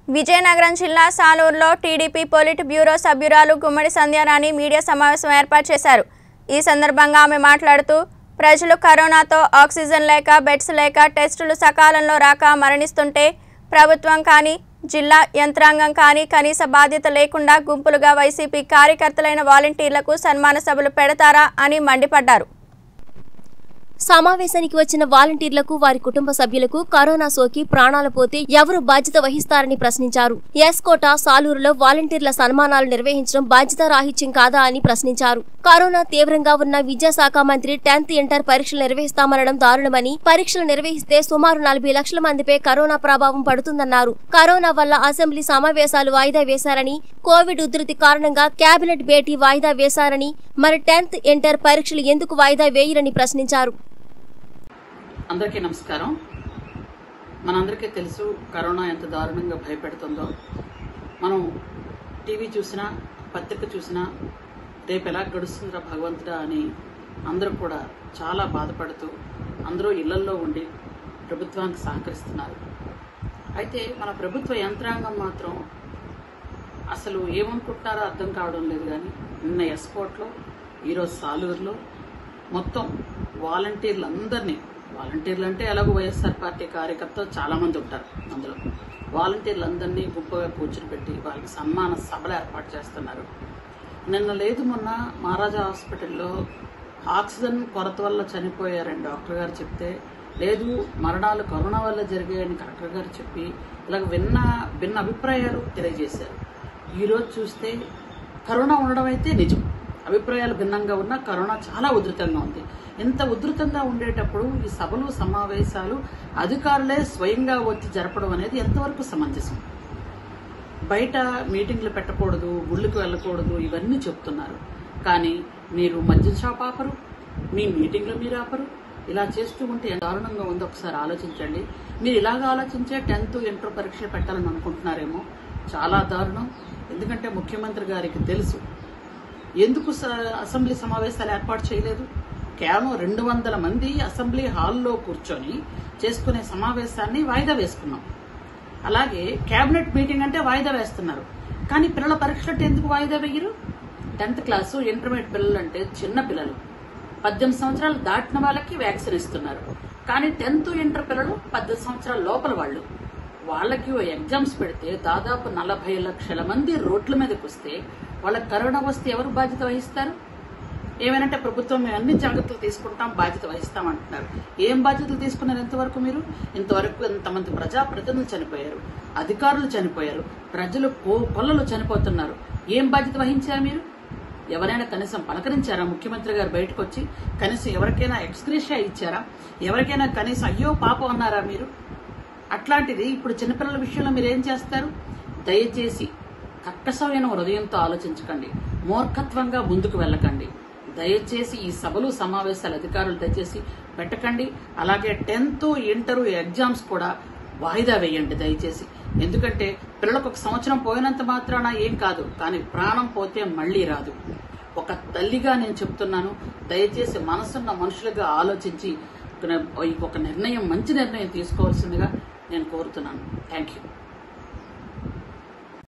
విజయనగరం జిల్లా సాలూరులో TDP polit bureau సభ్యురాలు గుమ్మడి Sandhyarani media సమావేశం ఏర్పాటు చేశారు ఈ సందర్భంగా ఆమె మాట్లాడుతూ ప్రజలు కరోనాతో ఆక్సిజన్ లేక బెడ్స్ లేక టెస్టులు సకాలంలో రాక మరణిస్తుంటే ప్రభుత్వం కానీ జిల్లా యంత్రాంగం కానీ కనీస బాధ్యత లేకుండా గుంపులుగా వైసీపీ కార్యకర్తలైన వాలంటీర్లకు సన్మాన సభలు పెడతారా అని మండిపడ్డారు సమావేశానికి వచ్చిన వాలంటీర్లకు వారి కుటుంబ సభ్యులకు కరోనా సోకి ప్రాణాలు పోతే ఎవరు బాధ్యత వహిస్తారని ప్రశ్నించారు ఎస్కోట సాలూరులో వాలంటీర్ల సన్మానాలు నిర్వహించడం బాధ్యత రాహిత్యం కాదా అని ప్రశ్నించారు కరోనా తీవ్రంగా ఉన్న విద్యాశాఖ మంత్రి టెన్త్ ఇంటర్ పరీక్షలు నిర్వహిస్తామనడం దారుణమని పరీక్షలు నిర్వహిస్తే సుమారు నలభై లక్షల మందిపై కరోనా ప్రభావం పడుతుందన్నారు కరోనా వల్ల అసెంబ్లీ సమావేశాలు వాయిదా వేశారని కోవిడ్ ఉధృతి కారణంగా కేబినెట్ భేటీ వాయిదా వేశారని మరి టెన్త్ ఇంటర్ పరీక్షలు ఎందుకు వాయిదా వేయరని ప్రశ్నించారు అందరికీ నమస్కారం మనందరికీ తెలుసు కరోనా ఎంత దారుణంగా భయపెడుతుందో మనం టీవీ చూసినా పత్రిక చూసినా రేపు ఎలా గడుస్తుందిరా భగవంతుడా అని అందరూ కూడా చాలా బాధపడుతూ అందరూ ఇళ్లల్లో ఉండి ప్రభుత్వానికి సహకరిస్తున్నారు అయితే మన ప్రభుత్వ యంత్రాంగం మాత్రం అసలు ఏమనుకుంటున్నారో అర్థం కావడం లేదు కానీ నిన్న ఎస్పోర్ట్లో ఈరోజు సాలూరులో మొత్తం వాలంటీర్లందరినీ వాలంటీర్లు అంటే ఎలాగో వైఎస్ఆర్ పార్టీ కార్యకర్తలు చాలా మంది ఉంటారు అందులో వాలంటీర్లందరినీ గుంపుగా కూర్చుని పెట్టి వాళ్ళకి సన్మాన సభలు ఏర్పాటు చేస్తున్నారు నిన్న లేదు మొన్న మహారాజా హాస్పిటల్లో ఆక్సిజన్ కొరత వల్ల చనిపోయారని డాక్టర్ గారు చెప్తే లేదు మరణాలు కరోనా వల్ల జరిగాయని కలెక్టర్ గారు చెప్పి ఇలాగ విన్న భిన్న అభిప్రాయాలు తెలియజేశారు ఈరోజు చూస్తే కరోనా ఉండడం అయితే నిజం అభిప్రాయాలు భిన్నంగా ఉన్నా కరోనా చాలా ఉధృతంగా ఉంది ఇంత ఉధృతంగా ఉండేటప్పుడు ఈ సభలు సమావేశాలు అధికారులే స్వయంగా వచ్చి జరపడం అనేది ఎంతవరకు సమంజసం బయట మీటింగ్లు పెట్టకూడదు గుళ్ళకి వెళ్ళకూడదు ఇవన్నీ చెప్తున్నారు కానీ మీరు మద్యం షాప్ ఆపరు మీ మీటింగ్లు మీరు ఆపరు ఇలా చేస్తూ ఉంటే ఎంత దారుణంగా ఉందో ఒకసారి ఆలోచించండి మీరు ఇలాగ ఆలోచించే టెన్త్ ఇంటర్ పరీక్షలు పెట్టాలని అనుకుంటున్నారేమో చాలా దారుణం ఎందుకంటే ముఖ్యమంత్రి గారికి తెలుసు ఎందుకు స- అసెంబ్లీ సమావేశాలు ఏర్పాటు చేయలేదు కేవలం రెండు వందల మంది అసెంబ్లీ హాల్లో కూర్చొని చేసుకునే సమావేశాన్ని వాయిదా వేసుకున్నాం అలాగే కేబినెట్ మీటింగ్ అంటే వాయిదా వేస్తున్నారు కానీ పిల్లల పరీక్షలు అంటే ఎందుకు వాయిదా వేయరు టెన్త్ క్లాసు ఇంటర్మీడియట్ పిల్లలు అంటే చిన్న పిల్లలు పద్దెనిమిది సంవత్సరాలు దాటిన వాళ్ళకి వ్యాక్సిన్ ఇస్తున్నారు కానీ టెన్త్ ఇంటర్ పిల్లలు పద్దెనిమిది సంవత్సరాల లోపల వాళ్ళు వాళ్ళకి ఓ ఎగ్జామ్స్ పెడితే దాదాపు నలభై లక్షల మంది రోడ్ల మీదకి వస్తే వాళ్ళకి కరోనా వస్తే ఎవరు బాధ్యత వహిస్తారు ఏమైనంటే ప్రభుత్వం మేము అన్ని జాగ్రత్తలు తీసుకుంటాం బాధ్యత వహిస్తాం అంటున్నారు ఏం బాధ్యతలు తీసుకున్నారు ఎంతవరకు మీరు ఇంతవరకు ఎంతమంది ప్రజాప్రతినిధులు చనిపోయారు అధికారులు చనిపోయారు ప్రజలు కో కొల్లలు చనిపోతున్నారు ఏం బాధ్యత వహించారు మీరు ఎవరైనా కనీసం పలకరించారా ముఖ్యమంత్రి గారు బయటకు వచ్చి కనీసం ఎవరికైనా ఎక్స్గ్రేషియా ఇచ్చారా ఎవరికైనా కనీసం అయ్యో పాపం అన్నారా మీరు అట్లాంటిది ఇప్పుడు చిన్నపిల్లల విషయంలో మీరు ఏం చేస్తారు దయచేసి కక్కసమైన హృదయంతో ఆలోచించకండి మూర్ఖత్వంగా ముందుకు వెళ్ళకండి దయచేసి ఈ సభలు సమావేశాలు అధికారులు దయచేసి పెట్టకండి అలాగే టెన్త్ ఇంటర్ ఎగ్జామ్స్ కూడా వాయిదా వేయండి దయచేసి ఎందుకంటే పిల్లలకు ఒక సంవత్సరం పోయినంత మాత్రాన ఏం కాదు కానీ ప్రాణం పోతే మళ్ళీ రాదు ఒక తల్లిగా నేను చెప్తున్నాను దయచేసి మనసున్న మనుషులుగా ఆలోచించి ఒక నిర్ణయం మంచి నిర్ణయం తీసుకోవాల్సిందిగా నేను కోరుతున్నాను థ్యాంక్ యూ